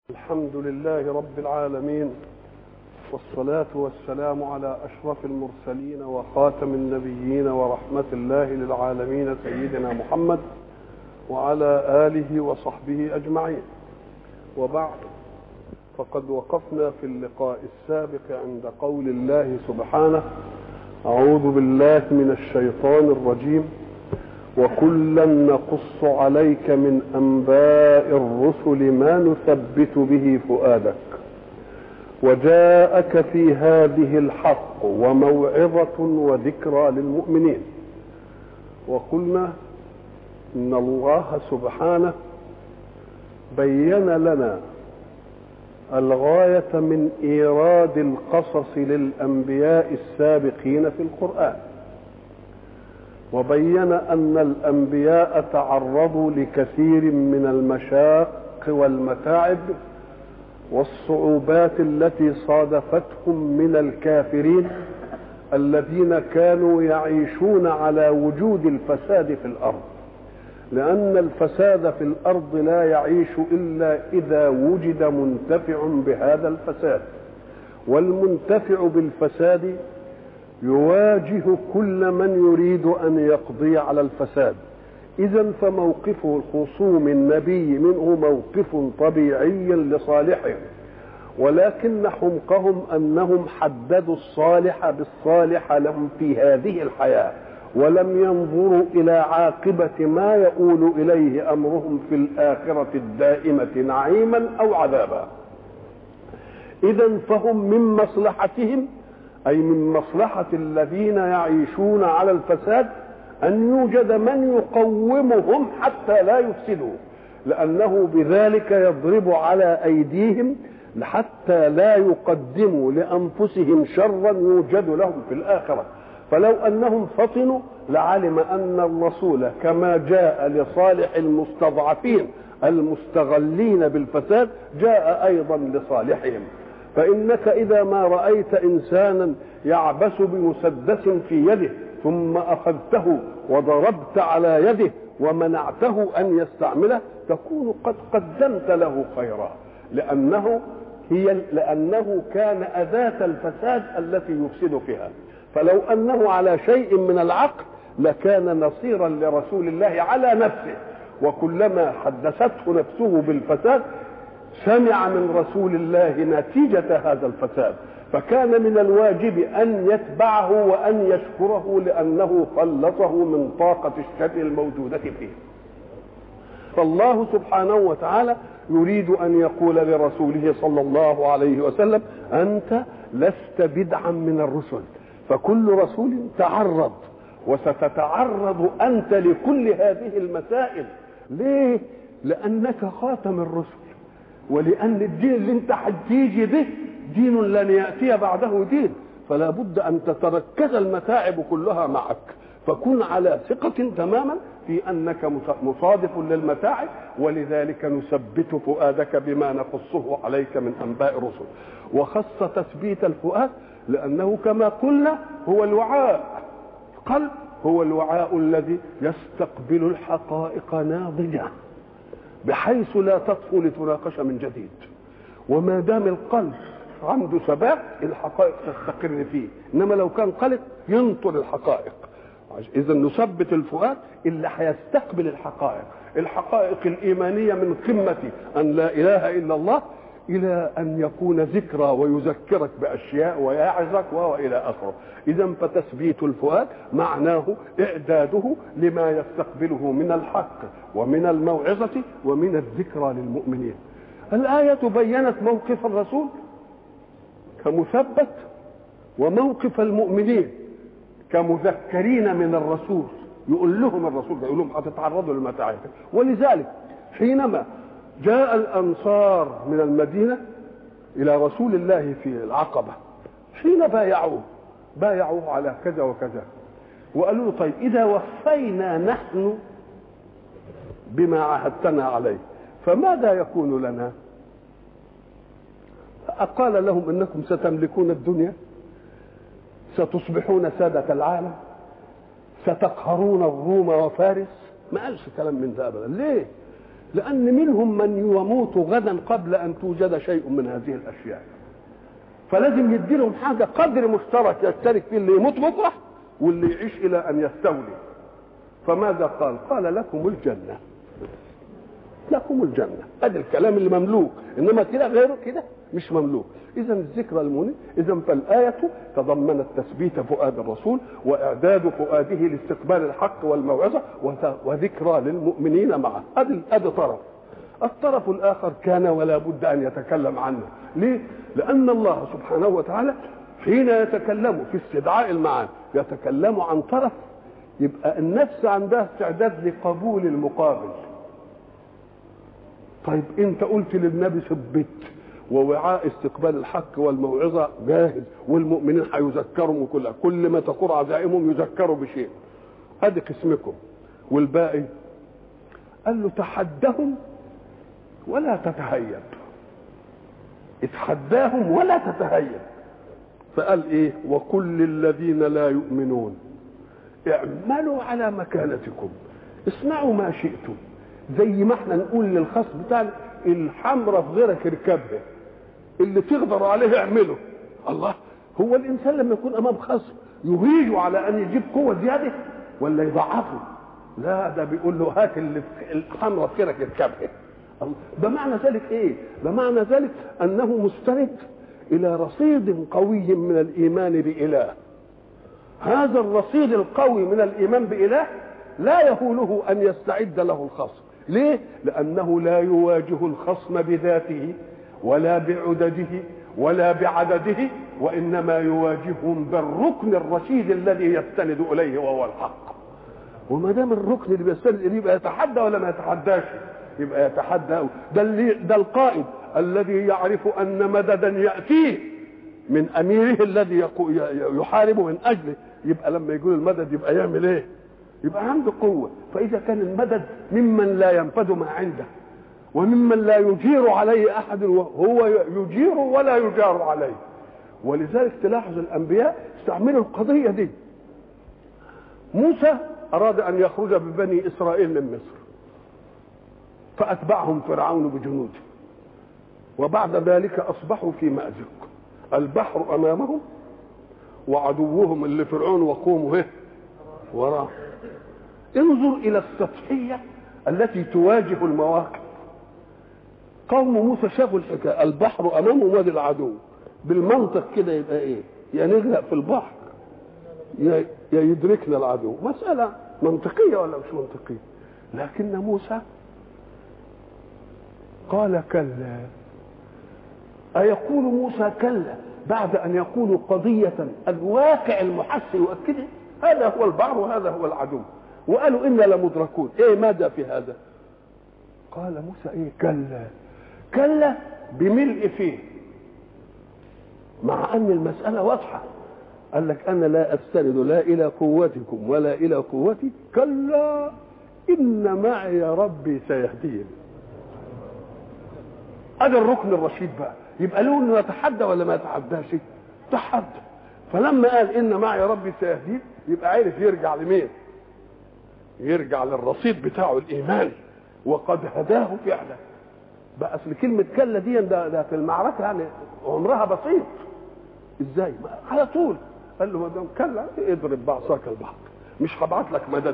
الحمد لله رب العالمين والصلاة والسلام على أشرف المرسلين وخاتم النبيين ورحمة الله للعالمين سيدنا محمد وعلى آله وصحبه أجمعين وبعد فقد وقفنا في اللقاء السابق عند قول الله سبحانه أعوذ بالله من الشيطان الرجيم وكلا نقص عليك من انباء الرسل ما نثبت به فؤادك وجاءك في هذه الحق وموعظه وذكرى للمؤمنين وقلنا ان الله سبحانه بين لنا الغايه من ايراد القصص للانبياء السابقين في القران وبين ان الانبياء تعرضوا لكثير من المشاق والمتاعب والصعوبات التي صادفتهم من الكافرين الذين كانوا يعيشون على وجود الفساد في الارض لان الفساد في الارض لا يعيش الا اذا وجد منتفع بهذا الفساد والمنتفع بالفساد يواجه كل من يريد ان يقضي على الفساد اذا فموقف خصوم النبي منه موقف طبيعي لصالحهم ولكن حمقهم انهم حددوا الصالح بالصالح لهم في هذه الحياه ولم ينظروا الى عاقبه ما يؤول اليه امرهم في الاخره الدائمه نعيما او عذابا اذا فهم من مصلحتهم أي من مصلحة الذين يعيشون على الفساد أن يوجد من يقومهم حتى لا يفسدوا لأنه بذلك يضرب على أيديهم حتى لا يقدموا لأنفسهم شرا يوجد لهم في الآخرة فلو أنهم فطنوا لعلم أن الرسول كما جاء لصالح المستضعفين المستغلين بالفساد جاء أيضا لصالحهم فإنك إذا ما رأيت إنسانا يعبس بمسدس في يده ثم أخذته وضربت على يده ومنعته أن يستعمله تكون قد قدمت له خيرا لأنه هي لأنه كان أذاة الفساد التي يفسد فيها فلو أنه على شيء من العقل لكان نصيرا لرسول الله على نفسه وكلما حدثته نفسه بالفساد سمع من رسول الله نتيجة هذا الفساد فكان من الواجب أن يتبعه وأن يشكره لأنه خلصه من طاقة الشر الموجودة فيه فالله سبحانه وتعالى يريد أن يقول لرسوله صلى الله عليه وسلم أنت لست بدعا من الرسل فكل رسول تعرض وستتعرض أنت لكل هذه المسائل ليه؟ لأنك خاتم الرسل ولان الدين اللي انت هتيجي به دين لن ياتي بعده دين فلا بد ان تتركز المتاعب كلها معك فكن على ثقة تماما في أنك مصادف للمتاعب ولذلك نثبت فؤادك بما نقصه عليك من أنباء الرسل وخص تثبيت الفؤاد لأنه كما قلنا هو الوعاء القلب هو الوعاء الذي يستقبل الحقائق ناضجه بحيث لا تطفو لتناقش من جديد وما دام القلب عنده ثبات الحقائق تستقر فيه انما لو كان قلق ينطر الحقائق اذا نثبت الفؤاد اللي هيستقبل الحقائق الحقائق الايمانيه من قمه ان لا اله الا الله الى ان يكون ذكرى ويذكرك باشياء ويعظك والى اخره اذا فتثبيت الفؤاد معناه اعداده لما يستقبله من الحق ومن الموعظه ومن الذكرى للمؤمنين الايه بينت موقف الرسول كمثبت وموقف المؤمنين كمذكرين من الرسول يقول لهم الرسول يقول لهم هتتعرضوا للمتاعب ولذلك حينما جاء الانصار من المدينه الى رسول الله في العقبه حين بايعوه بايعوه على كذا وكذا وقالوا له طيب اذا وفينا نحن بما عهدتنا عليه فماذا يكون لنا قال لهم انكم ستملكون الدنيا ستصبحون سادة العالم ستقهرون الروم وفارس ما قالش كلام من ده ابدا ليه لأن منهم من يموت غدا قبل أن توجد شيء من هذه الأشياء فلازم يدي لهم حاجة قدر مشترك يشترك فيه اللي يموت بكرة واللي يعيش إلى أن يستولي فماذا قال قال لكم الجنة لكم الجنة هذا الكلام اللي مملوك إنما كده غيره كده مش مملوك إذا الذكرى المنير إذا فالآية تضمنت تثبيت فؤاد الرسول وإعداد فؤاده لاستقبال الحق والموعظة وذكرى للمؤمنين معه هذا هذا طرف الطرف الآخر كان ولا بد أن يتكلم عنه ليه؟ لأن الله سبحانه وتعالى حين يتكلم في استدعاء المعاني يتكلم عن طرف يبقى النفس عندها استعداد لقبول المقابل طيب انت قلت للنبي ثبت ووعاء استقبال الحق والموعظة جاهز والمؤمنين هيذكروا كلها كل ما تقر عزائمهم يذكروا بشيء ادي قسمكم والباقي قال له تحدهم ولا تتهيب اتحداهم ولا تتهيب فقال ايه وكل الذين لا يؤمنون اعملوا على مكانتكم اسمعوا ما شئتم زي ما احنا نقول للخصم بتاعنا الحمرة في غيرك اركبها اللي تقدر عليه اعمله الله هو الانسان لما يكون امام خصم يهيج على ان يجيب قوه زياده ولا يضعفه لا ده بيقول له هات اللي الحمرة في غيرك اركبها بمعنى ذلك ايه بمعنى ذلك انه مستند الى رصيد قوي من الايمان باله هذا الرصيد القوي من الايمان باله لا يهوله ان يستعد له الخصم ليه لانه لا يواجه الخصم بذاته ولا بعدده ولا بعدده وانما يواجههم بالركن الرشيد الذي يستند اليه وهو الحق وما دام الركن اللي بيستند اليه يبقى يتحدى ولا ما يتحداش يبقى يتحدى ده اللي ده القائد الذي يعرف ان مددا ياتيه من اميره الذي يحارب من اجله يبقى لما يقول المدد يبقى يعمل ايه يبقى عنده قوة فإذا كان المدد ممن لا ينفذ ما عنده وممن لا يجير عليه أحد وهو يجير ولا يجار عليه ولذلك تلاحظ الأنبياء استعملوا القضية دي موسى أراد أن يخرج ببني إسرائيل من مصر فأتبعهم فرعون بجنوده وبعد ذلك أصبحوا في مأزق البحر أمامهم وعدوهم اللي فرعون وقومه وراه انظر الى السطحيه التي تواجه المواقف قوم موسى شافوا الحكايه البحر امامهم وادي العدو بالمنطق كده يبقى ايه يا يعني نغرق في البحر يا يدركنا العدو مساله منطقيه ولا مش منطقيه لكن موسى قال كلا أيقول موسى كلا بعد أن يقول قضية الواقع المحس يؤكده هذا هو البحر وهذا هو العدو وقالوا انا لمدركون ايه ماذا في هذا قال موسى ايه كلا كلا بملء فيه مع ان المساله واضحه قال لك انا لا استند لا الى قوتكم ولا الى قوتي كلا ان معي ربي سيهدين هذا الركن الرشيد بقى يبقى له انه يتحدى ولا ما يتحداش تحدى فلما قال ان معي ربي سيهدين يبقى عرف يرجع لمين يرجع للرصيد بتاعه الايماني وقد هداه فعلا بقى اصل كلمه كلا دي ده, ده في المعركه يعني عمرها بسيط ازاي على طول قال له ما دام كلا اضرب بعصاك البحر مش هبعت لك مدد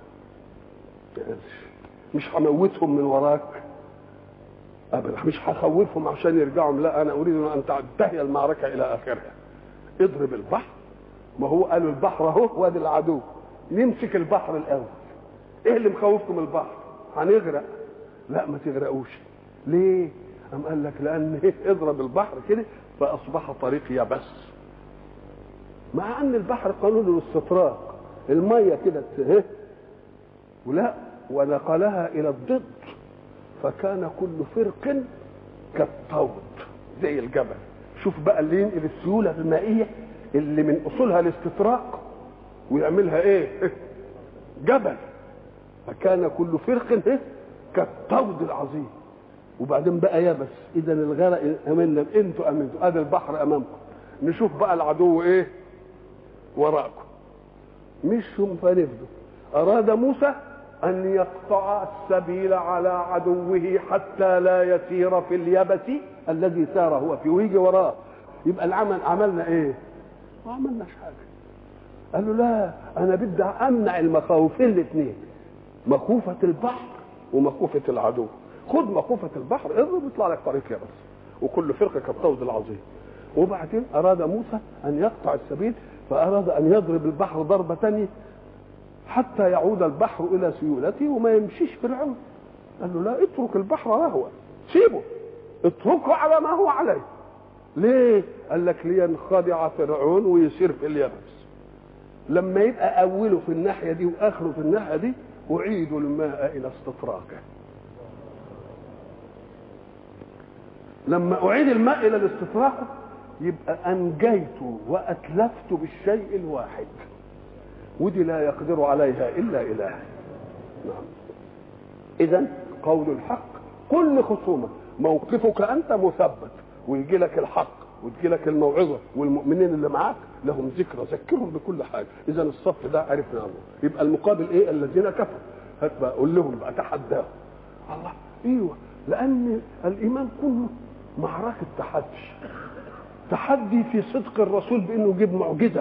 مش هموتهم من وراك ابدا مش هخوفهم عشان يرجعوا لا انا اريد ان تنتهي المعركه الى اخرها اضرب البحر ما هو قالوا البحر اهو وادي العدو نمسك البحر الاول ايه اللي مخوفكم البحر هنغرق لا ما تغرقوش ليه أم قال لك لأن إيه اضرب البحر كده فأصبح طريق يبس مع أن البحر قانون الاستطراق المية كده إيه ولا ونقلها إلى الضد فكان كل فرق كالطود زي الجبل شوف بقى اللي ينقل السيولة المائية اللي من أصولها الاستطراق ويعملها إيه جبل فكان كل فرق إيه؟ كالطود العظيم وبعدين بقى يابس اذا الغرق امنا انتوا امنتوا هذا البحر امامكم نشوف بقى العدو ايه وراءكم مشهم فنفذوا اراد موسى أن يقطع السبيل على عدوه حتى لا يسير في اليبس الذي سار هو فيه ويجي وراه يبقى العمل عملنا ايه؟ ما عملناش حاجة قال له لا أنا بدي أمنع المخاوفين الاثنين مخوفة البحر ومخوفة العدو خد مخوفة البحر اضرب يطلع لك طريق يبس وكل فرقة كالطود العظيم وبعدين أراد موسى أن يقطع السبيل فأراد أن يضرب البحر ضربة ثانية حتى يعود البحر إلى سيولته وما يمشيش فرعون قال له لا اترك البحر رهوا سيبه اتركه على ما هو عليه ليه؟ قال لك لينخدع فرعون ويسير في اليابس لما يبقى أوله في الناحية دي وآخره في الناحية دي أعيدوا الماء إلى استطراقه لما أعيد الماء إلى الاستطراق يبقى أنجيت وأتلفت بالشيء الواحد ودي لا يقدر عليها إلا إله نعم إذا قول الحق كل خصومة موقفك أنت مثبت ويجي لك الحق وتجي لك الموعظة والمؤمنين اللي معاك لهم ذكرى ذكرهم بكل حاجة إذا الصف ده عرفنا الله يبقى المقابل إيه الذين كفروا هات بقى قول لهم بقى تحداهم الله ايوه لان الايمان كله معركه تحدي تحدي في صدق الرسول بانه يجيب معجزه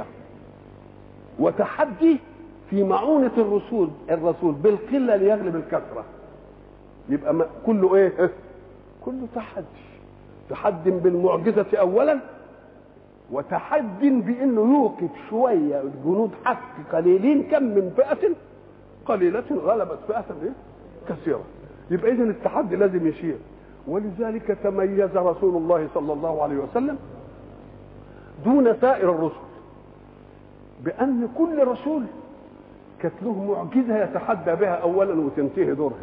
وتحدي في معونة الرسول الرسول بالقلة ليغلب الكثرة يبقى ما كله ايه كله تحدي تحدي بالمعجزة أولا وتحدي بأنه يوقف شوية جنود حق قليلين كم من فئة قليلة غلبت فئة ايه كثيرة يبقى إذا التحدي لازم يشير ولذلك تميز رسول الله صلى الله عليه وسلم دون سائر الرسل بأن كل رسول كانت له معجزة يتحدى بها أولا وتنتهي دورها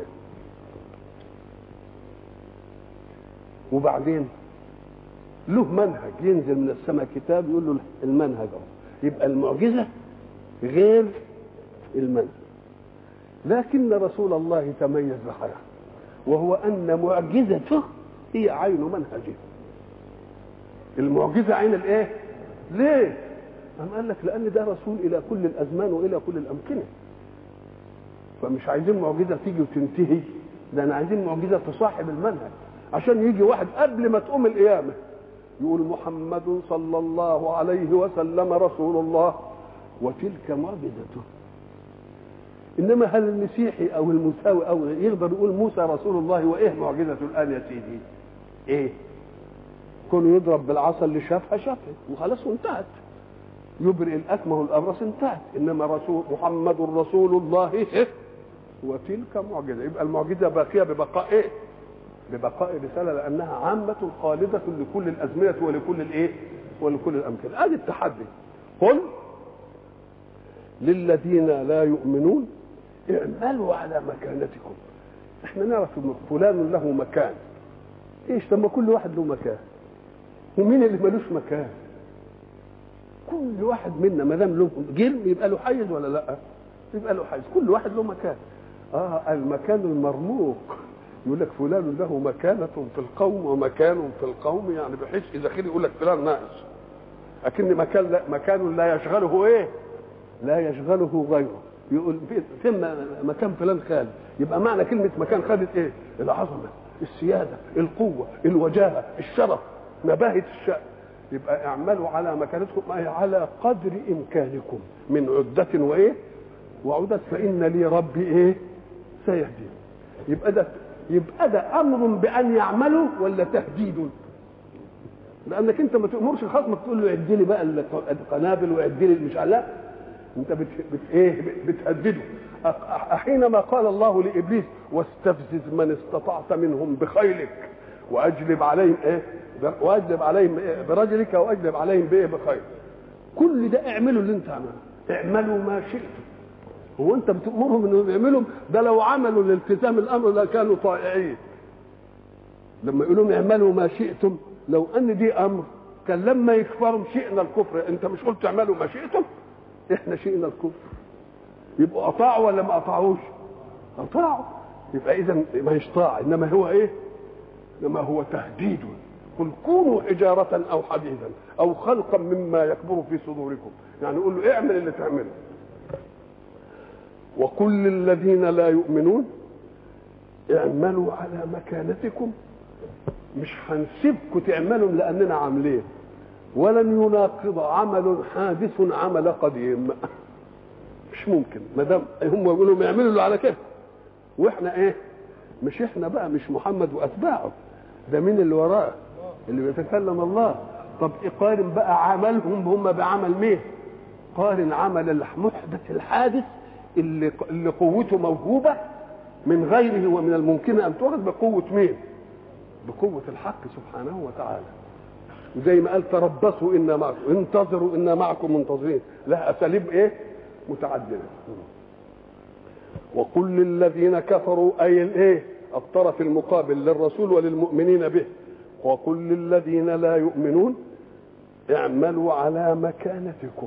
وبعدين له منهج ينزل من السماء كتاب يقول له المنهج اهو يبقى المعجزة غير المنهج لكن رسول الله تميز بحاجة وهو أن معجزته هي عين منهجه المعجزة عين الايه ليه أم قال لك لأن ده رسول إلى كل الأزمان وإلى كل الأمكنة فمش عايزين معجزة تيجي وتنتهي ده أنا عايزين معجزة تصاحب المنهج عشان يجي واحد قبل ما تقوم القيامة يقول محمد صلى الله عليه وسلم رسول الله وتلك معجزته انما هل المسيحي او المساوي او يقدر يقول موسى رسول الله وايه معجزته الان يا سيدي ايه كونه يضرب بالعصا اللي شافها شافها وخلاص وانتهت يبرئ الاكمه والابرص انتهت انما رسول محمد رسول الله إيه؟ وتلك معجزه يبقى المعجزه باقيه ببقاء ايه ببقاء الرساله لانها عامه خالده لكل الازمنه ولكل الايه ولكل الامكنه ادي التحدي قل للذين لا يؤمنون اعملوا على مكانتكم احنا نعرف ان فلان له مكان ايش لما كل واحد له مكان ومين اللي ملوش مكان كل واحد منا ما دام له جرم يبقى له حيز ولا لا يبقى له حيز كل واحد له مكان اه المكان المرموق يقول لك فلان له مكانة في القوم ومكان في القوم يعني بحيث إذا خير يقول لك فلان ناقص لكن مكان لا مكان لا يشغله إيه؟ لا يشغله غيره يقول ثم مكان فلان خالد يبقى معنى كلمة مكان خالد إيه؟ العظمة السيادة القوة الوجاهة الشرف نباهة الشأن يبقى اعملوا على مكانتكم أي على قدر إمكانكم من عدة وإيه؟ وعدة فإن لي ربي إيه؟ سيهدين يبقى ده يبقى ده امر بان يعملوا ولا تهديد لانك انت ما تامرش خصمك تقول له عد لي بقى القنابل وعد لي مش لا انت بت, بت ايه بتهدده حينما قال الله لابليس واستفزز من استطعت منهم بخيلك واجلب عليهم ايه واجلب عليهم إيه برجلك واجلب عليهم بايه بخيل كل ده اعملوا اللي انت عمله اعملوا ما شئتم هو انت بتامرهم انهم يعملوا ده لو عملوا لالتزام الامر لكانوا طائعين لما يقولوا لهم اعملوا ما شئتم لو ان دي امر كان لما يكفروا شئنا الكفر انت مش قلت اعملوا ما شئتم احنا شئنا الكفر يبقوا اطاعوا ولا ما اطاعوش اطاعوا يبقى اذا ما هيش طاعه انما هو ايه انما هو تهديد قل كونوا حجارة أو حديدا أو خلقا مما يكبر في صدوركم يعني قول له اعمل اللي تعمله وكل الذين لا يؤمنون اعملوا على مكانتكم مش هنسيبكم تعملوا لاننا عاملين ولن يناقض عمل حادث عمل قديم مش ممكن ما دام هم يقولوا يعملوا اللي على كده واحنا ايه مش احنا بقى مش محمد واتباعه ده مين اللي وراه اللي بيتكلم الله طب قارن بقى عملهم هم بعمل مين قارن عمل المحدث الحادث اللي اللي قوته موهوبه من غيره ومن الممكن ان تؤخذ بقوه مين بقوه الحق سبحانه وتعالى زي ما قال تربصوا انا معكم انتظروا انا معكم منتظرين لها اساليب ايه متعدده وقل للذين كفروا اي الايه الطرف المقابل للرسول وللمؤمنين به وقل للذين لا يؤمنون اعملوا على مكانتكم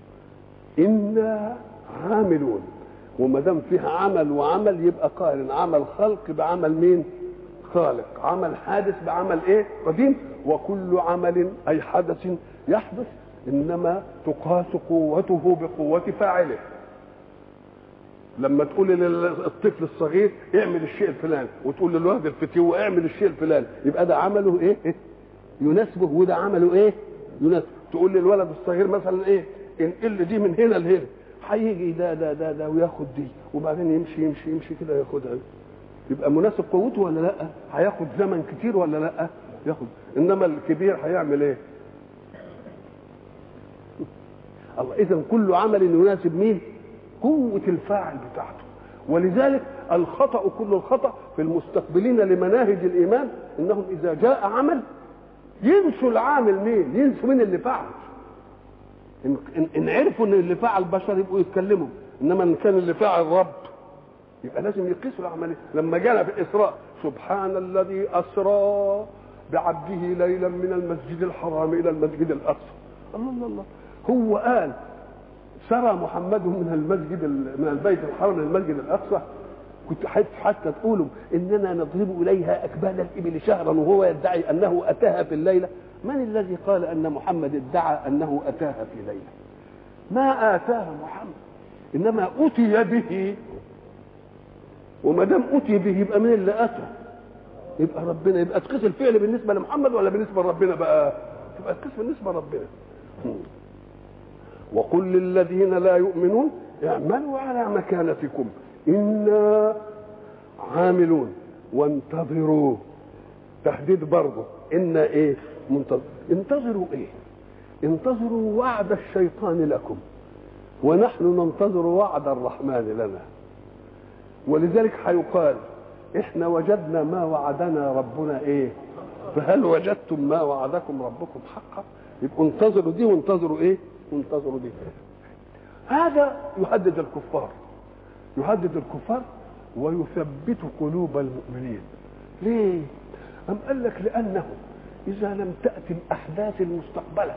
انا عاملون وما دام فيها عمل وعمل يبقى قارن عمل خلق بعمل مين خالق عمل حادث بعمل ايه قديم وكل عمل اي حدث يحدث انما تقاس قوته بقوه فاعله لما تقول للطفل الصغير اعمل الشيء الفلاني وتقول للولد الفتيو اعمل الشيء الفلاني يبقى ده عمله ايه يناسبه وده عمله ايه يناسبه تقول للولد الصغير مثلا ايه انقل دي من هنا لهنا هيجي ده ده ده ده وياخد دي وبعدين يمشي يمشي يمشي كده ياخدها يبقى مناسب قوته ولا لا هياخد زمن كتير ولا لا ياخد انما الكبير هيعمل ايه الله اذا كل عمل يناسب مين قوة الفاعل بتاعته ولذلك الخطأ كل الخطأ في المستقبلين لمناهج الإيمان إنهم إذا جاء عمل ينسوا العامل مين ينسوا مين اللي فعل إن, إن, إن عرفوا إن اللي فعل بشر يبقوا يتكلموا إنما إن كان اللي فعل رب يبقى لازم يقيسوا العملية لما جانا في الإسراء سبحان الذي أسرى بعبده ليلا من المسجد الحرام إلى المسجد الأقصى الله الله الله هو قال سرى محمد من المسجد من البيت الحرام للمسجد الاقصى كنت حتى تقولوا اننا نضرب اليها اكباد الابل شهرا وهو يدعي انه اتاها في الليله من الذي قال ان محمد ادعى انه اتاها في ليله ما اتاها محمد انما اتي به وما دام اتي به يبقى مين اللي اتى يبقى ربنا يبقى تقيس الفعل بالنسبه لمحمد ولا بالنسبه لربنا بقى تبقى تقيس بالنسبه لربنا وقل للذين لا يؤمنون اعملوا على مكانتكم انا عاملون وانتظروا تحديد برضه ان ايه منتظر انتظروا ايه انتظروا وعد الشيطان لكم ونحن ننتظر وعد الرحمن لنا ولذلك هيقال احنا وجدنا ما وعدنا ربنا ايه فهل وجدتم ما وعدكم ربكم حقا يبقوا انتظروا دي وانتظروا ايه وانتظروا دي هذا يهدد الكفار يهدد الكفار ويثبت قلوب المؤمنين ليه أم قال لك لأنه إذا لم تأتي الأحداث المستقبلة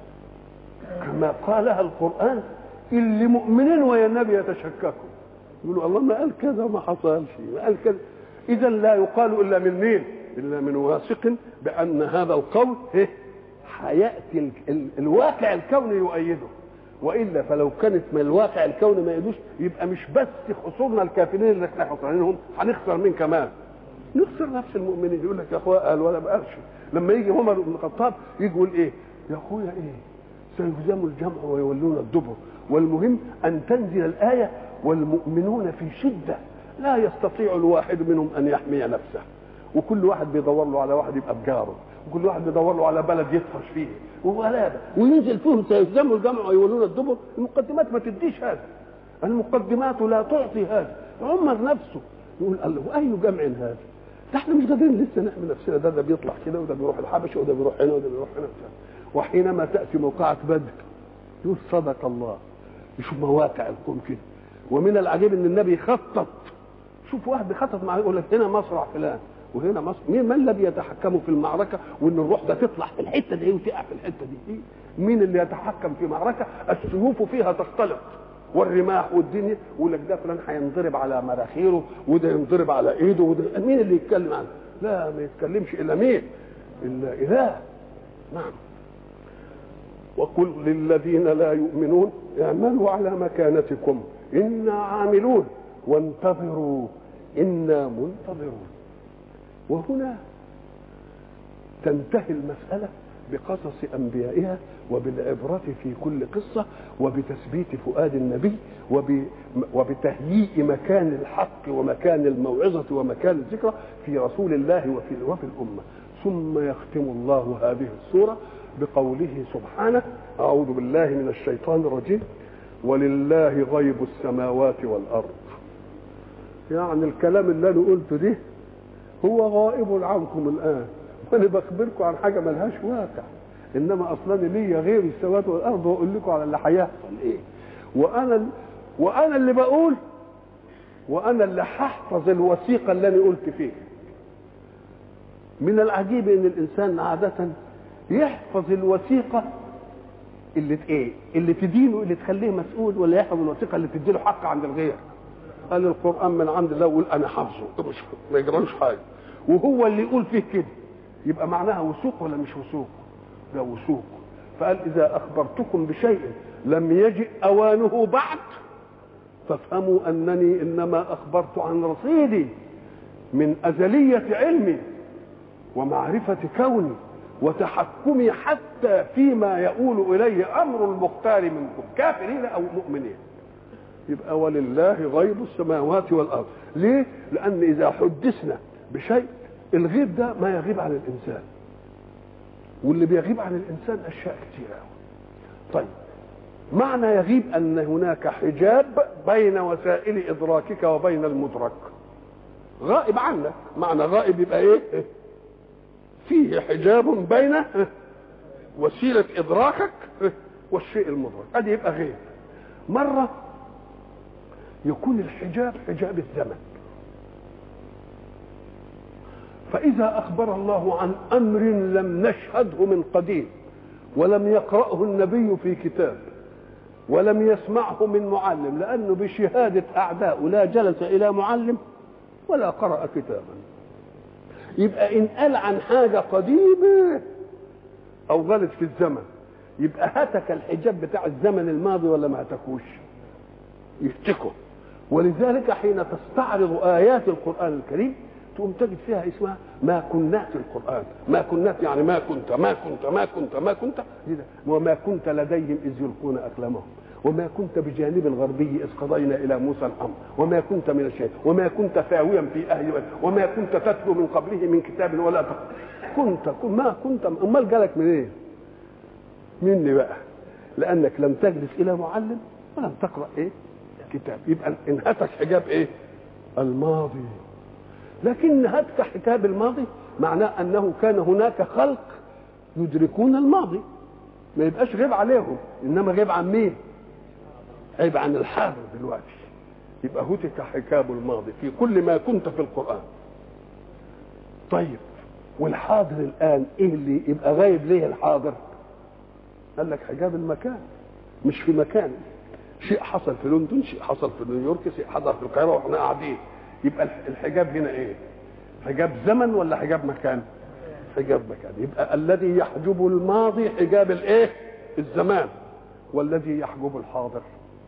كما قالها القرآن اللي مؤمنين ويا النبي يتشككوا يقولوا الله ما قال كذا وما حصلش ما قال كذا إذا لا يقال إلا من مين إلا من واثق بأن هذا القول إيه هياتي ال... ال... الواقع الكوني يؤيده والا فلو كانت من الواقع الكوني ما يدوش يبقى مش بس خسرنا الكافرين اللي احنا خسرانينهم هنخسر مين كمان؟ نخسر نفس المؤمنين يقول لك يا اخويا قال ولا ما قالش لما يجي عمر بن الخطاب يجي يقول ايه؟ يا اخويا ايه؟ سيهزم الجمع ويولون الدبر والمهم ان تنزل الايه والمؤمنون في شده لا يستطيع الواحد منهم ان يحمي نفسه وكل واحد بيدور له على واحد يبقى بجاره وكل واحد بيدور له على بلد يطفش فيه وغلابه وينزل فيهم سيهزموا الجمع ويولون الدبر المقدمات ما تديش هذا المقدمات لا تعطي هذا عمر نفسه يقول الله واي جمع هذا ده احنا مش قادرين لسه نحمي نفسنا ده ده بيطلع كده وده بيروح الحبشه وده بيروح هنا وده بيروح هنا وحينما تاتي موقعه بدر يقول صدق الله يشوف مواقع الكون كده ومن العجيب ان النبي خطط شوف واحد بيخطط مع يقول لك هنا مصرع فلان وهنا مصر مين من الذي يتحكم في المعركة وإن الروح ده تطلع في الحتة دي وتقع في الحتة دي مين اللي يتحكم في معركة السيوف فيها تختلط والرماح والدنيا ويقول لك ده فلان هينضرب على مراخيره وده ينضرب على ايده وده مين اللي يتكلم عنه؟ لا ما يتكلمش الا مين؟ الا اله نعم وقل للذين لا يؤمنون اعملوا على مكانتكم انا عاملون وانتظروا انا منتظرون وهنا تنتهي المساله بقصص انبيائها وبالعبرة في كل قصة وبتثبيت فؤاد النبي وب... وبتهيئ مكان الحق ومكان الموعظة ومكان الذكرى في رسول الله وفي وفي الأمة ثم يختم الله هذه السورة بقوله سبحانه أعوذ بالله من الشيطان الرجيم ولله غيب السماوات والأرض يعني الكلام اللي أنا قلته ده هو غائب عنكم الآن وأنا بخبركم عن حاجة ملهاش واقع انما اصلا ليا غير السماوات والارض واقول لكم على اللي هيحصل ايه وانا وانا اللي بقول وانا اللي هحفظ الوثيقه اللي انا قلت فيها من العجيب ان الانسان عاده يحفظ الوثيقه اللي ايه اللي تدينه اللي تخليه مسؤول ولا يحفظ الوثيقه اللي تديله حق عند الغير قال القران من عند الله يقول انا حافظه مش ما يجرالوش حاجه وهو اللي يقول فيه كده يبقى معناها وثوق ولا مش وثوق ده وثوق فقال إذا أخبرتكم بشيء لم يجئ أوانه بعد فافهموا أنني إنما أخبرت عن رصيدي من أزلية علمي ومعرفة كوني وتحكمي حتى فيما يؤول إليه أمر المختار منكم كافرين أو مؤمنين يبقى ولله غيب السماوات والأرض ليه؟ لأن إذا حدثنا بشيء الغيب ده ما يغيب عن الإنسان واللي بيغيب عن الانسان اشياء كتير قوي طيب معنى يغيب ان هناك حجاب بين وسائل ادراكك وبين المدرك غائب عنك معنى غائب يبقى ايه فيه حجاب بين وسيله ادراكك والشيء المدرك ادي يبقى غيب مره يكون الحجاب حجاب الزمن فإذا أخبر الله عن أمر لم نشهده من قديم ولم يقرأه النبي في كتاب ولم يسمعه من معلم لأنه بشهادة أعداء لا جلس إلى معلم ولا قرأ كتابا يبقى إن قال عن حاجة قديمة أو غلط في الزمن يبقى هتك الحجاب بتاع الزمن الماضي ولا ما هتكوش يفتكه ولذلك حين تستعرض آيات القرآن الكريم تقوم تجد فيها اسمها ما كنات القرآن ما كنات يعني ما كنت ما كنت ما كنت ما كنت وما كنت لديهم إذ يلقون أقلامهم وما كنت بجانب الغربي إذ قضينا إلى موسى الأمر وما كنت من الشيء وما كنت ثاويا في أهل بيت وما كنت تتلو من قبله من كتاب ولا تقرأ كنت ما كنت أمال جالك منين؟ إيه؟ مني بقى لأنك لم تجلس إلى معلم ولم تقرأ إيه؟ كتاب يبقى انهتك حجاب إيه؟ الماضي لكن هتك حجاب الماضي معناه انه كان هناك خلق يدركون الماضي ما يبقاش غيب عليهم انما غيب عن مين غيب عن الحاضر دلوقتي يبقى هتك حجاب الماضي في كل ما كنت في القران طيب والحاضر الان ايه اللي يبقى غايب ليه الحاضر قال لك حجاب المكان مش في مكان شيء حصل في لندن شيء حصل في نيويورك شيء حصل في القاهره واحنا قاعدين يبقى الحجاب هنا ايه حجاب زمن ولا حجاب مكان حجاب مكان يبقى الذي يحجب الماضي حجاب الايه الزمان والذي يحجب الحاضر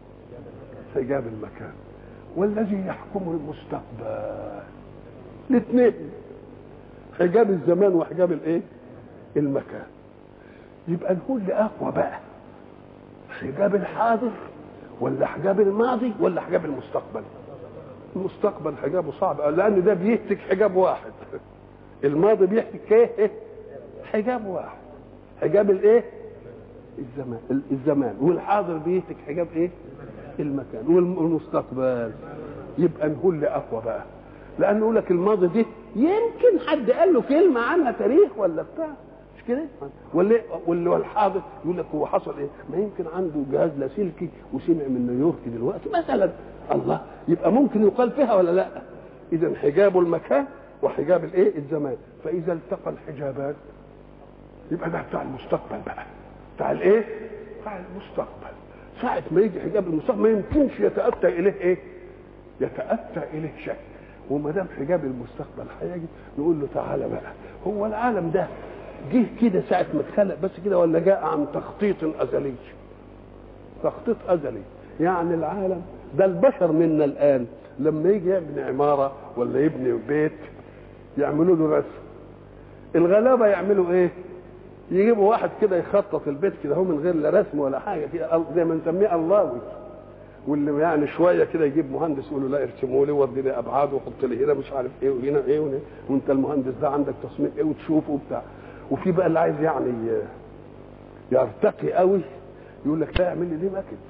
حجاب المكان والذي يحكم المستقبل الاثنين حجاب الزمان وحجاب الايه المكان يبقى نقول لاقوى بقى حجاب الحاضر ولا حجاب الماضي ولا حجاب المستقبل المستقبل حجابه صعب لان ده بيهتك حجاب واحد الماضي بيهتك ايه حجاب واحد حجاب الايه الزمان الزمان والحاضر بيهتك حجاب ايه المكان والمستقبل يبقى نقول اقوى بقى لان يقول لك الماضي دي يمكن حد قال له كلمه عنها تاريخ ولا بتاع مش كده ولا واللي هو الحاضر يقول لك هو حصل ايه ما يمكن عنده جهاز لاسلكي وسمع من نيويورك دلوقتي مثلا الله يبقى ممكن يقال فيها ولا لا اذا حجاب المكان وحجاب الايه الزمان فاذا التقى الحجابان يبقى ده بتاع المستقبل بقى بتاع الايه بتاع المستقبل ساعة ما يجي حجاب المستقبل ما يمكنش يتأتى إليه إيه؟ يتأتى إليه شك وما دام حجاب المستقبل هيجي نقول له تعالى بقى هو العالم ده جه كده ساعة ما اتخلق بس كده ولا جاء عن تخطيط أزلي تخطيط أزلي يعني العالم ده البشر منا الان لما يجي يبني عماره ولا يبني بيت يعملوا له رسم الغلابه يعملوا ايه يجيبوا واحد كده يخطط البيت كده هو من غير لا رسم ولا حاجه كده زي ما نسميه اللهوي واللي يعني شويه كده يجيب مهندس يقول له لا ارسموا لي ودي لي ابعاد وحط لي هنا مش عارف ايه وهنا ايه وهنا وانت المهندس ده عندك تصميم ايه وتشوفه وبتاع وفي بقى اللي عايز يعني يرتقي قوي يقول لك لا اعمل لي دي ماكت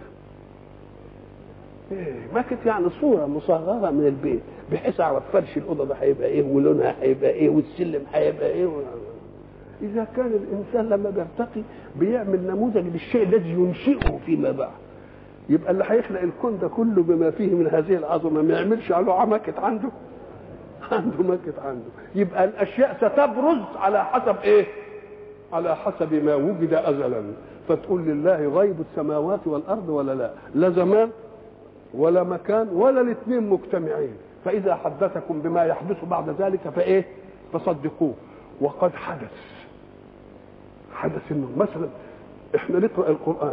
ايه ماكت يعني صوره مصغره من البيت بحيث اعرف فرش الاوضه ده هيبقى ايه ولونها هيبقى ايه والسلم هيبقى ايه و... اذا كان الانسان لما بيرتقي بيعمل نموذج للشيء الذي ينشئه فيما بعد يبقى اللي هيخلق الكون ده كله بما فيه من هذه العظمه ما يعملش على ماكت عنده عنده ماكت عنده يبقى الاشياء ستبرز على حسب ايه على حسب ما وجد ازلا فتقول لله غيب السماوات والارض ولا لا لا زمان ولا مكان ولا الاثنين مجتمعين فاذا حدثكم بما يحدث بعد ذلك فايه فصدقوه وقد حدث حدث انه مثلا احنا نقرا القران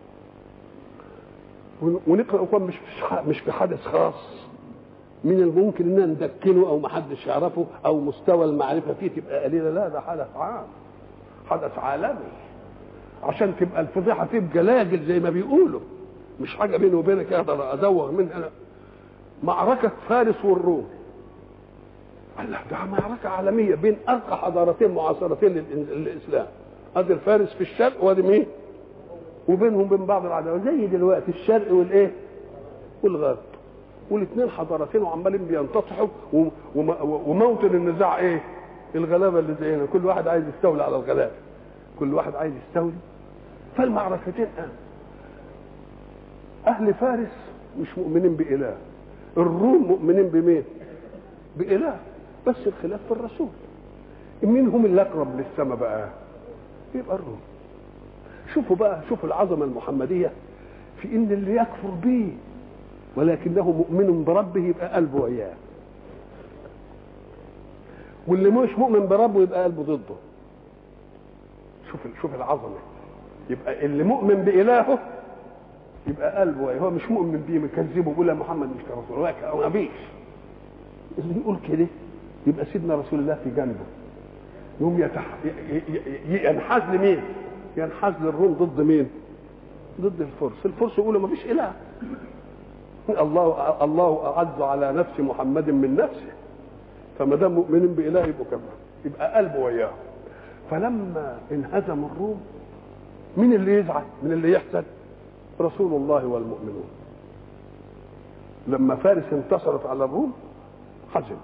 ونقرا القران مش مش في حدث خاص من الممكن اننا ندكنه او ما حدش يعرفه او مستوى المعرفه فيه تبقى قليله لا ده حدث عام حدث عالمي عشان تبقى الفضيحه فيه بجلاجل زي ما بيقولوا مش حاجه بيني وبينك اقدر ازوغ منها لا. معركه فارس والروم الله ده معركه عالميه بين ارقى حضارتين معاصرتين للاسلام ادي الفارس في الشرق وادي مين وبينهم بين بعض العداوه زي دلوقتي الشرق والايه والغرب والاثنين حضارتين وعمالين بينتصحوا وموطن النزاع ايه الغلابه اللي زينا كل واحد عايز يستولي على الغلابه كل واحد عايز يستولي فالمعركتين قام اهل فارس مش مؤمنين باله الروم مؤمنين بمين باله بس الخلاف في الرسول مين هم اللي اقرب للسماء بقى يبقى الروم شوفوا بقى شوفوا العظمه المحمديه في ان اللي يكفر به ولكنه مؤمن بربه يبقى قلبه وياه واللي مش مؤمن بربه يبقى قلبه ضده شوف شوف العظمه يبقى اللي مؤمن بالهه يبقى قلبه وياه هو مش مؤمن بيه مكذبه بيقول يا محمد مش كرسول هو ما بيش اللي يقول كده يبقى سيدنا رسول الله في جنبه يقوم يتح... ينحاز لمين؟ ينحاز للروم ضد مين؟ ضد الفرس، الفرس يقولوا ما فيش اله الله الله اعز على نفس محمد من نفسه فما دام مؤمنين باله يبقوا كمان يبقى قلبه وياه فلما انهزم الروم مين اللي يزعل؟ من اللي يحزن؟ رسول الله والمؤمنون لما فارس انتصرت على الروم حزن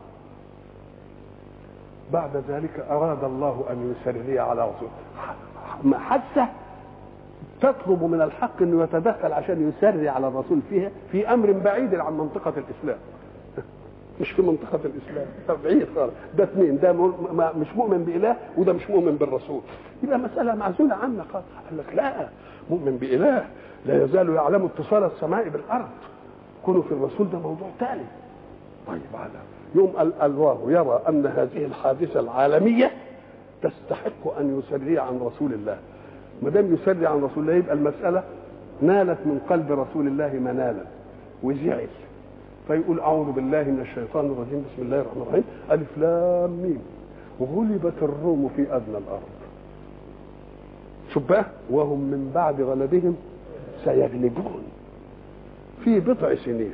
بعد ذلك أراد الله أن يسري على رسول حاسة تطلب من الحق أنه يتدخل عشان يسري على الرسول فيها في أمر بعيد عن منطقة الإسلام مش في منطقة الإسلام بعيد خالص ده اثنين ده مش مؤمن بإله وده مش مؤمن بالرسول يبقى مسألة معزولة عنا خالص قال لك لا مؤمن بإله لا يزال يعلم اتصال السماء بالأرض كونه في الرسول ده موضوع ثاني طيب على يوم الله يرى ان هذه الحادثه العالميه تستحق ان يسري عن رسول الله ما دام يسري عن رسول الله يبقى المساله نالت من قلب رسول الله منالا وزعل فيقول اعوذ بالله من الشيطان الرجيم بسم الله الرحمن الرحيم الف لام ميم غلبت الروم في ادنى الارض شوف بقى وهم من بعد غلبهم سيغلبون في بضع سنين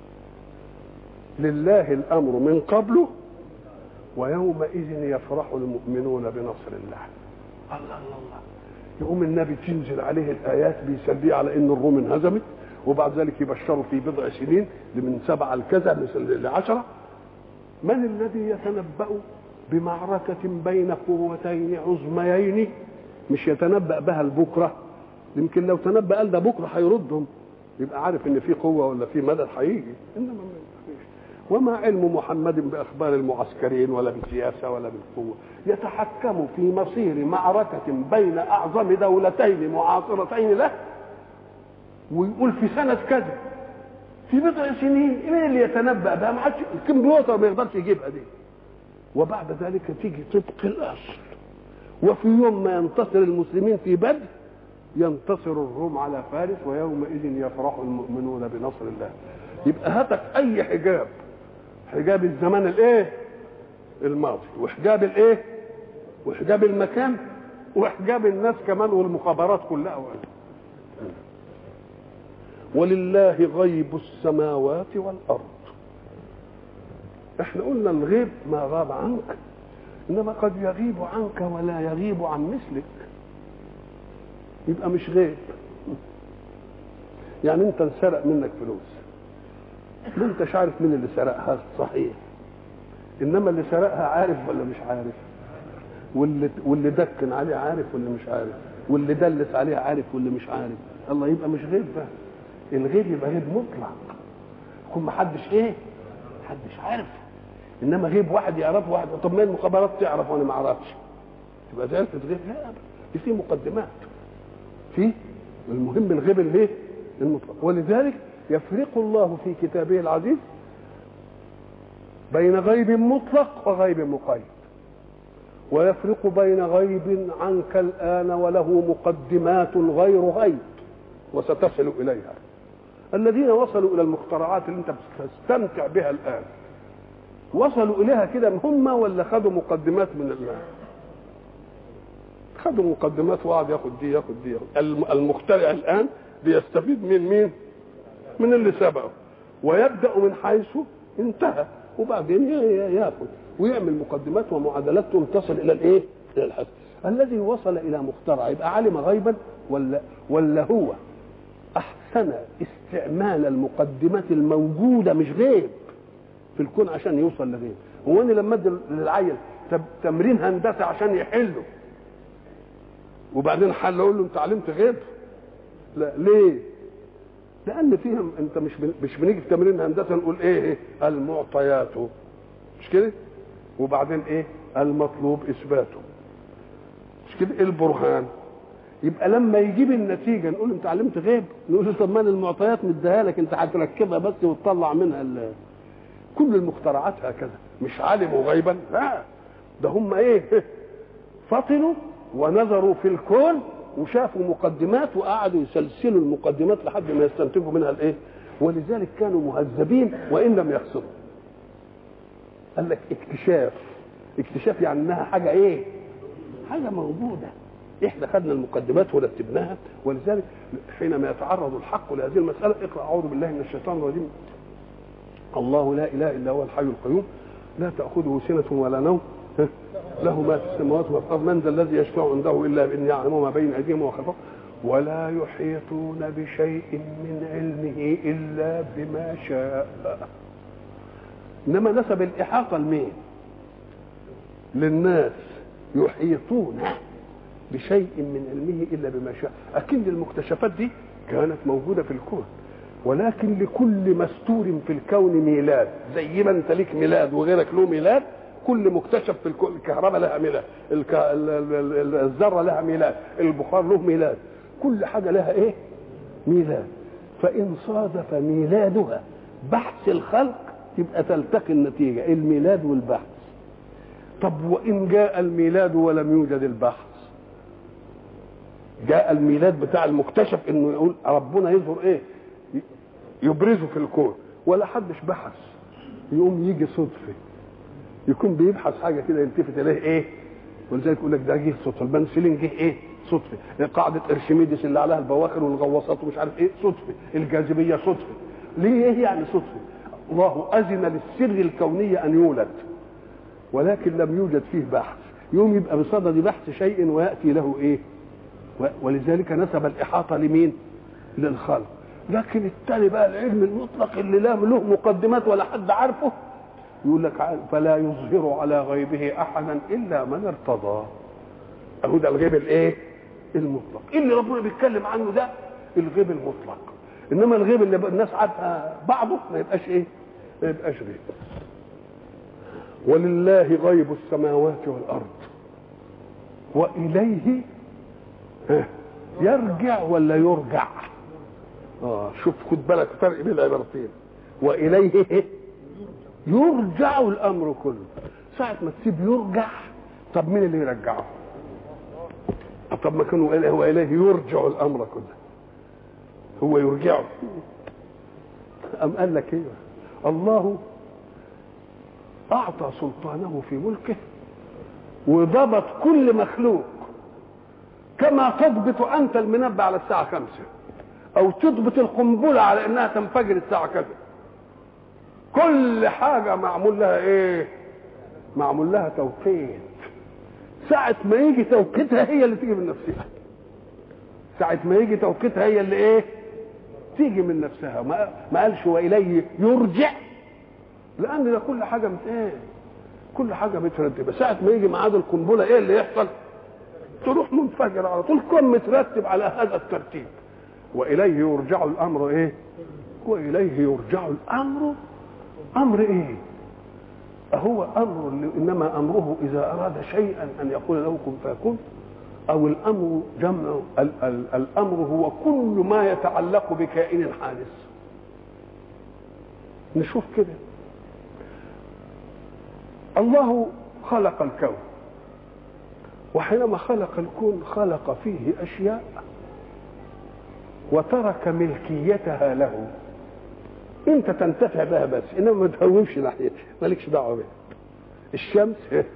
لله الامر من قبله ويومئذ يفرح المؤمنون بنصر الله الله الله الله يقوم النبي تنزل عليه الايات بيسليه على ان الروم انهزمت وبعد ذلك يبشروا في بضع سنين من سبعه لكذا مثل لعشره من الذي يتنبأ بمعركة بين قوتين عظميين مش يتنبأ بها البكرة يمكن لو تنبأ قال ده بكرة هيردهم يبقى عارف ان في قوة ولا في مدد هيجي انما وما علم محمد باخبار المعسكرين ولا بالسياسه ولا بالقوه يتحكم في مصير معركه بين اعظم دولتين معاصرتين له ويقول في سنه كذا في بضع سنين مين اللي يتنبا بها ما حدش الكمبيوتر ما يقدرش يجيبها دي وبعد ذلك تيجي طبق الاصل وفي يوم ما ينتصر المسلمين في بدر ينتصر الروم على فارس ويومئذ يفرح المؤمنون بنصر الله يبقى هاتك اي حجاب حجاب الزمان الايه الماضي وحجاب الايه وحجاب المكان وحجاب الناس كمان والمخابرات كلها ولله غيب السماوات والارض احنا قلنا الغيب ما غاب عنك انما قد يغيب عنك ولا يغيب عن مثلك يبقى مش غيب يعني انت انسرق منك فلوس ما انتش عارف مين اللي سرقها صحيح انما اللي سرقها عارف ولا مش عارف واللي واللي دكن عليه عارف ولا مش عارف واللي دلس عليه عارف ولا مش عارف الله يبقى مش غيب بقى الغيب يبقى غيب مطلق يكون محدش ايه محدش عارف انما غيب واحد يعرفه واحد طب ما المخابرات تعرف وانا ما اعرفش تبقى زي غيب لا دي في مقدمات في المهم الغيب الايه المطلق ولذلك يفرق الله في كتابه العزيز بين غيب مطلق وغيب مقيد ويفرق بين غيب عنك الآن وله مقدمات غير غيب وستصل إليها الذين وصلوا إلى المخترعات اللي أنت بتستمتع بها الآن وصلوا إليها كده هم ولا خدوا مقدمات من الله خدوا مقدمات وقعد ياخد دي ياخد دي المخترع الآن بيستفيد من مين من اللي سبقه ويبدأ من حيث انتهى وبعدين ياخذ ويعمل مقدمات ومعادلات تصل الى الايه؟ الى الحد الذي وصل الى مخترع يبقى علم غيبا ولا ولا هو احسن استعمال المقدمات الموجوده مش غيب في الكون عشان يوصل لغيب هو انا لما ادي للعيل تمرين هندسه عشان يحله وبعدين حل اقول له انت علمت غيب لا ليه لان فيهم انت مش مش بنيجي في تمرين هندسه نقول ايه المعطيات مش كده وبعدين ايه المطلوب اثباته مش كده البرهان يبقى لما يجيب النتيجه نقول انت علمت غيب نقول له طب ما المعطيات مديها لك انت هتركبها بس وتطلع منها ال... كل المخترعات هكذا مش علموا غيبا لا ده هم ايه فطنوا ونظروا في الكون وشافوا مقدمات وقعدوا يسلسلوا المقدمات لحد ما يستنتجوا منها الايه ولذلك كانوا مهذبين وان لم يقصدوا قال لك اكتشاف اكتشاف يعني انها حاجه ايه حاجه موجوده احنا خدنا المقدمات ورتبناها ولذلك حينما يتعرض الحق لهذه المساله اقرا اعوذ بالله من الشيطان الرجيم الله لا اله الا هو الحي القيوم لا تاخذه سنه ولا نوم له ما في السماوات وما في الارض من ذا الذي يشفع عنده الا بان يعلم ما بين ايديهم وما خلفهم ولا يحيطون بشيء من علمه الا بما شاء انما نسب الاحاطه لمين للناس يحيطون بشيء من علمه الا بما شاء اكيد المكتشفات دي كانت موجوده في الكون ولكن لكل مستور في الكون ميلاد زي ما انت ليك ميلاد وغيرك له ميلاد كل مكتشف في الكون الكهرباء لها ميلاد الك... الذره لها ميلاد البخار له ميلاد كل حاجه لها ايه ميلاد فان صادف ميلادها بحث الخلق تبقى تلتقي النتيجه الميلاد والبحث طب وان جاء الميلاد ولم يوجد البحث جاء الميلاد بتاع المكتشف انه يقول ربنا يظهر ايه يبرزه في الكون ولا حدش بحث يقوم يجي صدفه يكون بيبحث حاجه كده يلتفت اليه ايه ولذلك يقول لك ده جه صدفه البنسلين جه ايه صدفه قاعده ارشميدس اللي عليها البواخر والغواصات ومش عارف ايه صدفه الجاذبيه صدفه ليه ايه يعني صدفه الله اذن للسر الكوني ان يولد ولكن لم يوجد فيه بحث يوم يبقى بصدد بحث شيء وياتي له ايه ولذلك نسب الاحاطه لمين للخلق لكن التاني بقى العلم المطلق اللي لا له مقدمات ولا حد عارفه يقول لك فلا يظهر على غيبه احدا الا من ارتضى اهو ده الغيب الايه المطلق اللي ربنا بيتكلم عنه ده الغيب المطلق انما الغيب اللي الناس عارفه بعضه ما يبقاش ايه ما يبقاش غيب ولله غيب السماوات والارض واليه يرجع ولا يرجع اه شوف خد بالك فرق بين العبارتين واليه يرجع الامر كله ساعه ما تسيب يرجع طب مين اللي يرجعه طب ما كانوا إليه وإليه يرجع الأمر كله هو يرجعه أم قال لك إيه الله أعطى سلطانه في ملكه وضبط كل مخلوق كما تضبط أنت المنبه على الساعة خمسة أو تضبط القنبلة على إنها تنفجر الساعة كذا كل حاجة معمول لها إيه؟ معمول لها توقيت ساعة ما يجي توقيتها هي اللي تيجي من نفسها ساعة ما يجي توقيتها هي اللي إيه؟ تيجي من نفسها ما, ما قالش وإليه يرجع لأن ده كل حاجة مت إيه؟ كل حاجة مترتبة ساعة ما يجي ميعاد القنبلة إيه اللي يحصل؟ تروح منفجر على طول كن مترتب على هذا الترتيب واليه يرجع الامر ايه واليه يرجع الامر امر ايه اهو امر انما امره اذا اراد شيئا ان يقول له كن فيكون او الامر جمع ال ال الامر هو كل ما يتعلق بكائن حادث نشوف كده الله خلق الكون وحينما خلق الكون خلق فيه اشياء وترك ملكيتها له انت تنتفع بها بس انما ما تهومش ناحيتها مالكش دعوه بها الشمس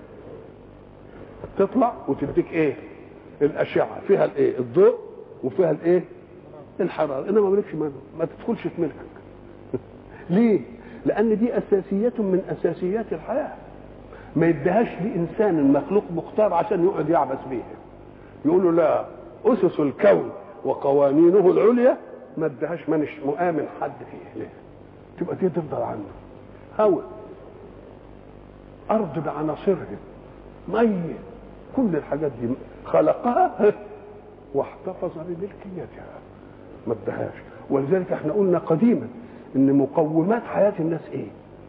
تطلع وتديك ايه الاشعه فيها الايه الضوء وفيها الايه الحراره انما مالكش منه ما تدخلش في ملكك ليه لان دي اساسيات من اساسيات الحياه ما يديهاش لانسان مخلوق مختار عشان يقعد يعبث بيها يقول له لا اسس الكون وقوانينه العليا ما ادهاش مانش مؤمن حد فيه ليه تبقى دي تفضل عنده هواء ارض بعناصرها ميه كل الحاجات دي خلقها واحتفظ بملكيتها ما ادهاش ولذلك احنا قلنا قديما ان مقومات حياه الناس ايه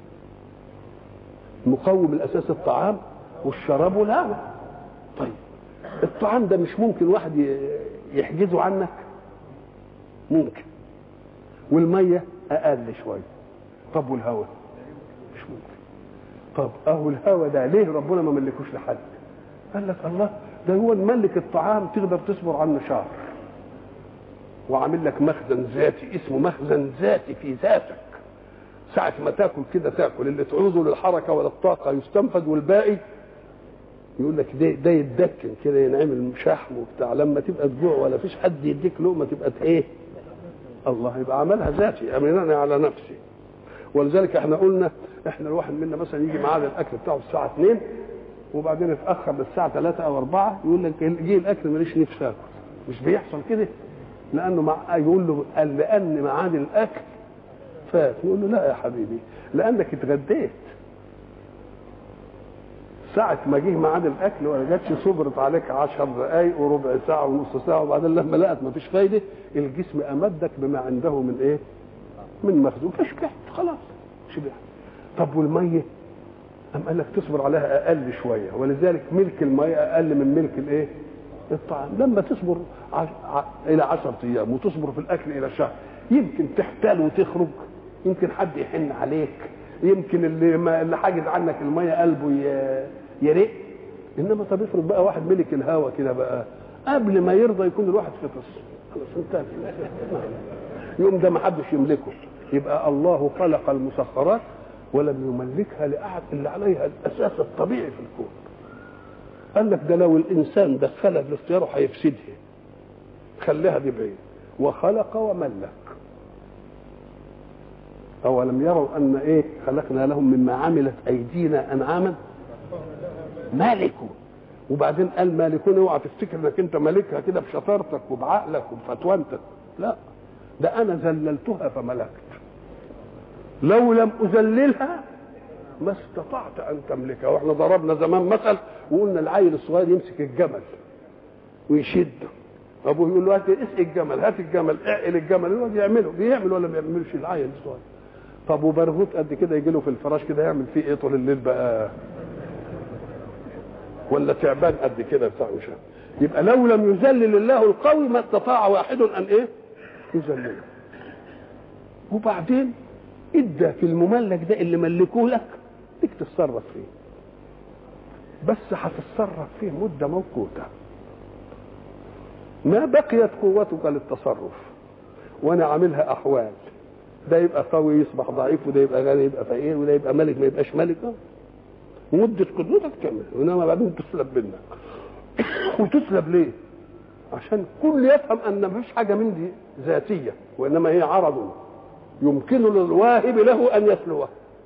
مقوم الاساس الطعام والشراب والهواء طيب الطعام ده مش ممكن واحد يحجزه عنك ممكن والميه اقل شويه طب والهواء مش ممكن طب اهو الهواء ده ليه ربنا ما ملكوش لحد قال لك الله ده هو الملك الطعام تقدر تصبر عنه شهر وعامل لك مخزن ذاتي اسمه مخزن ذاتي في ذاتك ساعة ما تاكل كده تاكل اللي تعوزه للحركة ولا الطاقة يستنفذ والباقي يقول لك ده ده يتدكن كده ينعمل شحم وبتاع لما تبقى تجوع ولا فيش حد يديك لقمه تبقى ايه؟ الله يبقى عملها ذاتي امنني على نفسي ولذلك احنا قلنا احنا الواحد منا مثلا يجي معاه الاكل بتاعه الساعه 2 وبعدين يتاخر للساعه 3 او 4 يقول لك جه الاكل ماليش نفسي اكل مش بيحصل كده لانه مع يقول له قال لان ميعاد الاكل فات نقول له لا يا حبيبي لانك اتغديت ساعة ما جه ميعاد الأكل ولا جاتش صبرت عليك عشر دقايق وربع ساعة ونص ساعة وبعدين لما لقت ما فيش فايدة الجسم أمدك بما عنده من إيه؟ من مخزون فشبعت خلاص شبعت طب والمية؟ أم قال لك تصبر عليها أقل شوية ولذلك ملك المية أقل من ملك الإيه؟ الطعام لما تصبر ع... ع... إلى عشرة أيام وتصبر في الأكل إلى شهر يمكن تحتال وتخرج يمكن حد يحن عليك يمكن اللي ما اللي حاجز عنك الميه قلبه يرق انما طب افرض بقى واحد ملك الهوى كده بقى قبل ما يرضى يكون الواحد فطس خلاص انتهى يوم ده ما حدش يملكه يبقى الله خلق المسخرات ولم يملكها لاحد الا عليها الاساس الطبيعي في الكون قال لك ده لو الانسان دخلها في اختياره هيفسدها خليها دي بعيد وخلق وملك أولم يروا أن إيه خلقنا لهم مما عملت أيدينا أنعاما مالكوا وبعدين قال مالكون اوعى تفتكر انك انت مالكها كده بشطارتك وبعقلك وبفتوانتك لا ده انا ذللتها فملكت لو لم اذللها ما استطعت ان تملكها واحنا ضربنا زمان مثل وقلنا العيل الصغير يمسك الجمل ويشده ابوه يقول له هات اسقي الجمل هات الجمل اعقل الجمل الواد يعمله بيعمل ولا ما بيعملش العيل الصغير طب وبرغوت قد كده يجي له في الفراش كده يعمل فيه ايه طول الليل بقى ولا تعبان قد كده بتاع مش يبقى لو لم يذلل الله القوي ما استطاع واحد ان ايه يذلله وبعدين ادى في المملك ده اللي ملكوه لك ليك تتصرف فيه بس هتتصرف فيه مده موقوته ما بقيت قوتك للتصرف وانا عاملها احوال ده يبقى قوي يصبح ضعيف وده يبقى غني يبقى فقير وده يبقى ملك ما يبقاش ملك مدة قدرتك تكمل وانما بعدين تسلب منك وتسلب ليه؟ عشان كل يفهم ان ما فيش حاجه من دي ذاتيه وانما هي عرض يمكن للواهب له ان يسلوه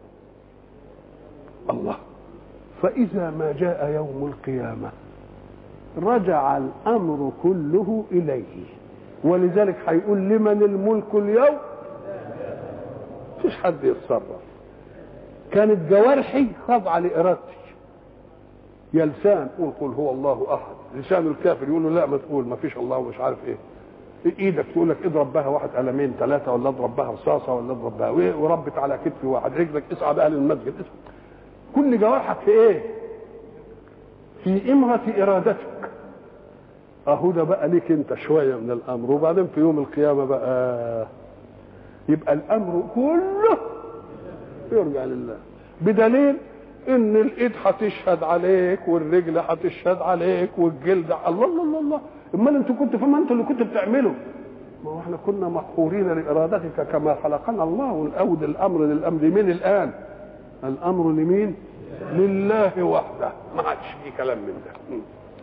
الله فاذا ما جاء يوم القيامه رجع الامر كله اليه ولذلك هيقول لمن الملك اليوم مفيش حد يتصرف كانت جوارحي خاضعه لارادتي يا لسان قول قل هو الله احد لسان الكافر يقول له لا ما تقول ما فيش الله ومش عارف ايه ايدك تقول لك اضرب بها واحد قلمين ثلاثه ولا اضرب بها رصاصه ولا اضرب بها وايه وربت على كتف واحد رجلك اسعى بها للمسجد اسعى كل جوارحك في ايه؟ في امرة ارادتك اهو ده بقى ليك انت شويه من الامر وبعدين في يوم القيامه بقى يبقى الامر كله يرجع لله بدليل ان الايد هتشهد عليك والرجل هتشهد عليك والجلد الله الله الله الله امال انتوا كنتوا فما انتوا اللي كنتوا بتعملوا ما هو احنا كنا مقهورين لارادتك كما خلقنا الله ونعود الامر للامر من الان الامر لمين لله وحده ما عادش في كلام من ده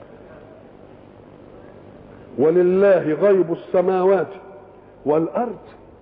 ولله غيب السماوات والارض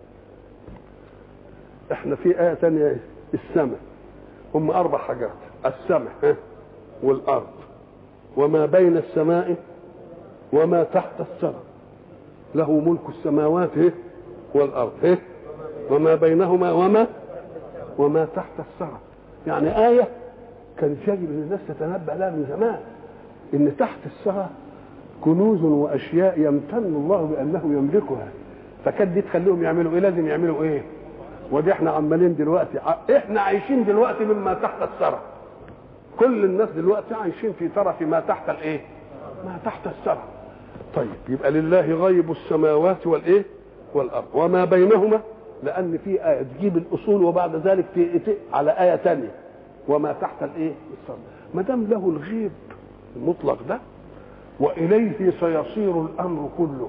احنا في ايه ثانيه السماء هم اربع حاجات السماء والارض وما بين السماء وما تحت السماء له ملك السماوات والارض وما بينهما وما وما تحت السماء يعني آية كان يجب ان الناس تتنبأ لها من زمان ان تحت السماء كنوز واشياء يمتن الله بانه يملكها فكانت دي تخليهم يعملوا ايه لازم يعملوا ايه ودي احنا عمالين دلوقتي احنا عايشين دلوقتي مما تحت الثرى كل الناس دلوقتي عايشين في ترف ما تحت الايه ما تحت الثرى طيب يبقى لله غيب السماوات والايه والارض وما بينهما لان في ايه تجيب الاصول وبعد ذلك في على ايه ثانيه وما تحت الايه الثرى ما دام له الغيب المطلق ده واليه سيصير الامر كله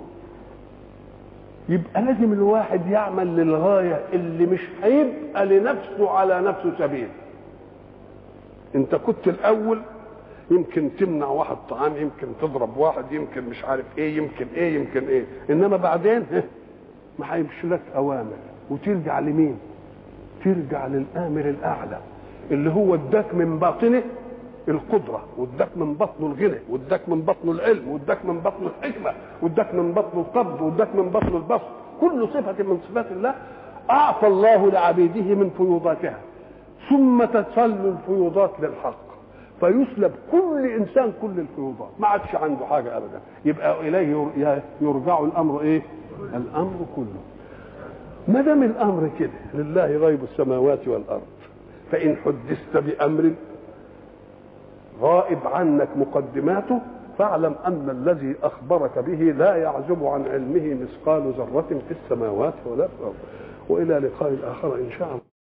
يبقى لازم الواحد يعمل للغايه اللي مش هيبقى لنفسه على نفسه سبيل انت كنت الاول يمكن تمنع واحد طعام يمكن تضرب واحد يمكن مش عارف ايه يمكن ايه يمكن ايه انما بعدين ما هيمشي لك اوامر وترجع لمين ترجع للامر الاعلى اللي هو اداك من باطنه القدره واداك من بطنه الغنى واداك من بطنه العلم واداك من بطنه الحكمه واداك من بطنه القبض واداك من بطنه البسط كل صفه من صفات الله اعطى الله لعبيده من فيوضاتها ثم تصل الفيوضات للحق فيسلب كل انسان كل الفيوضات ما عادش عنده حاجه ابدا يبقى اليه يرجع الامر ايه الامر كله ما دام الامر كده لله غيب السماوات والارض فان حدثت بامر غائب عنك مقدماته فاعلم ان الذي اخبرك به لا يعزب عن علمه مثقال ذره في السماوات ولا في الارض والى لقاء اخر ان شاء الله